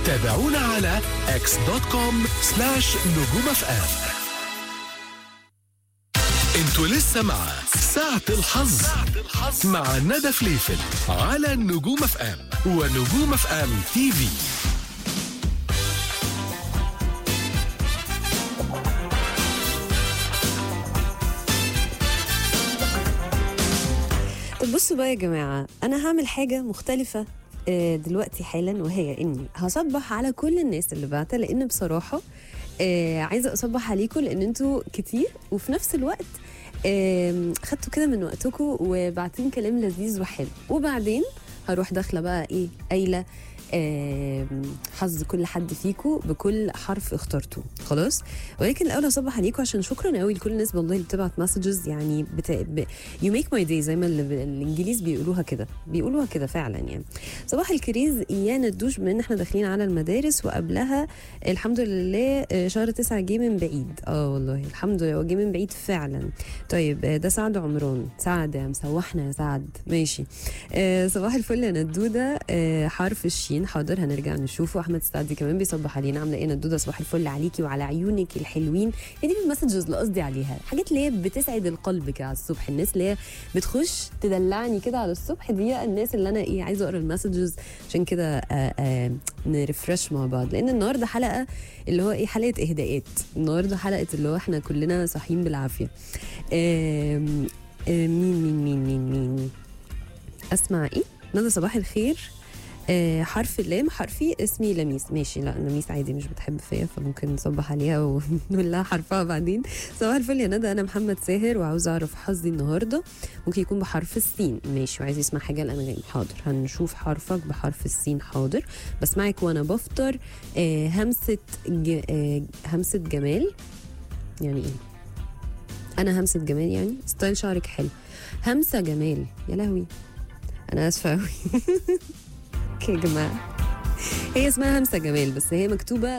تابعونا على اكس دوت كوم سلاش نجوم اف ام انتوا لسه مع ساعة الحظ مع ندى فليفل على نجوم اف ام ونجوم اف ام تي في طب بصوا بقى يا جماعة أنا هعمل حاجة مختلفة آه، دلوقتي حالا وهي إني هصبح على كل الناس اللي بعتها لأن بصراحة آه، عايزة أصبح عليكم لأن أنتوا كتير وفي نفس الوقت آم، خدتوا كده من وقتكم وبعتين كلام لذيذ وحلو وبعدين هروح داخلة بقى إيه قايلة آم، حظ كل حد فيكم بكل حرف اخترتوه خلاص ولكن الاول هصبح عليكم عشان شكرا قوي لكل الناس والله اللي بتبعت مسجز يعني بت... ب... يو ميك ماي داي زي ما ال- الانجليز بيقولوها كده بيقولوها كده فعلا يعني صباح الكريز ايانا الدوش بما ان احنا داخلين على المدارس وقبلها الحمد لله آه، شهر تسعة جه من بعيد اه والله الحمد لله هو جه من بعيد فعلا طيب آه، ده سعد عمران سعد يا مسوحنا يا سعد ماشي آه، صباح الفل يا ندوده آه، حرف الشين حاضر هنرجع نشوفه احمد السعدي كمان بيصبح علينا عامله ايه ندوده صباح الفل عليكي وعلى عيونك الحلوين هي دي المسجز اللي قصدي عليها حاجات اللي هي بتسعد القلب كده على الصبح الناس اللي هي بتخش تدلعني كده على الصبح دي الناس اللي انا ايه عايزه اقرا المسجز عشان كده آه، آه، نرفرش مع بعض لان النهارده حلقه اللي هو ايه حلقه اهداءات النهارده حلقه اللي هو احنا كلنا صاحيين بالعافيه آم، آه، مين مين مين مين مين اسمع ايه ندى صباح الخير آه حرف اللام حرفي اسمي لميس ماشي لا لميس عادي مش بتحب فيا فممكن نصبح عليها ونقول لها حرفها بعدين صباح الفل يا ندى انا محمد ساهر وعاوزه اعرف حظي النهارده ممكن يكون بحرف السين ماشي وعايز يسمع حاجه الانغام حاضر هنشوف حرفك بحرف السين حاضر بسمعك وانا بفطر آه همسه ج... آه همسه جمال يعني ايه انا همسه جمال يعني ستايل شعرك حلو همسه جمال يا لهوي انا اسفه قوي اوكي يا جماعه هي اسمها همسه جمال بس هي مكتوبه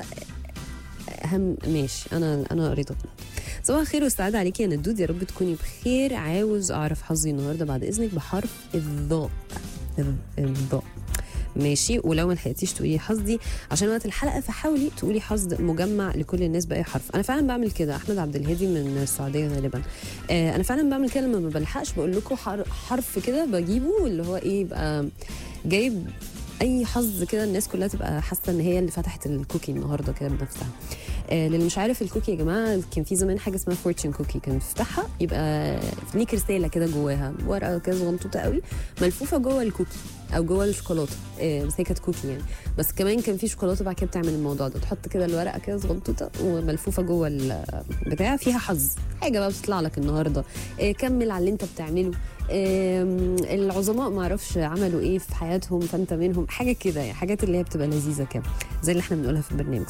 هم ماشي انا انا قريت غلط صباح الخير والسعاده عليكي يا ندود يا رب تكوني بخير عاوز اعرف حظي النهارده بعد اذنك بحرف الضاء الضاء ماشي ولو ما لحقتيش تقولي حظي عشان وقت الحلقه فحاولي تقولي حظ مجمع لكل الناس باي حرف انا فعلا بعمل كده احمد عبد الهادي من السعوديه غالبا آه انا فعلا بعمل كده لما ما بلحقش بقول لكم حر- حرف كده بجيبه اللي هو ايه يبقى جايب اي حظ كده الناس كلها تبقى حاسه ان هي اللي فتحت الكوكي النهارده كده بنفسها آه للي مش عارف الكوكي يا جماعه كان في زمان حاجه اسمها فورتشن كوكي كان تفتحها يبقى ليك رساله كده جواها ورقه كده صغنطوطه قوي ملفوفه جوه الكوكي او جوه الشوكولاته آه بس هي كانت كوكي يعني بس كمان كان في شوكولاته بعد كده بتعمل الموضوع ده تحط كده الورقه كده صغنطوطه وملفوفه جوه البتاع فيها حظ حاجه بقى بتطلع لك النهارده آه كمل على اللي انت بتعمله آم، العظماء ما اعرفش عملوا ايه في حياتهم فانت منهم حاجه كده يعني حاجات اللي هي بتبقى لذيذه كده زي اللي احنا بنقولها في البرنامج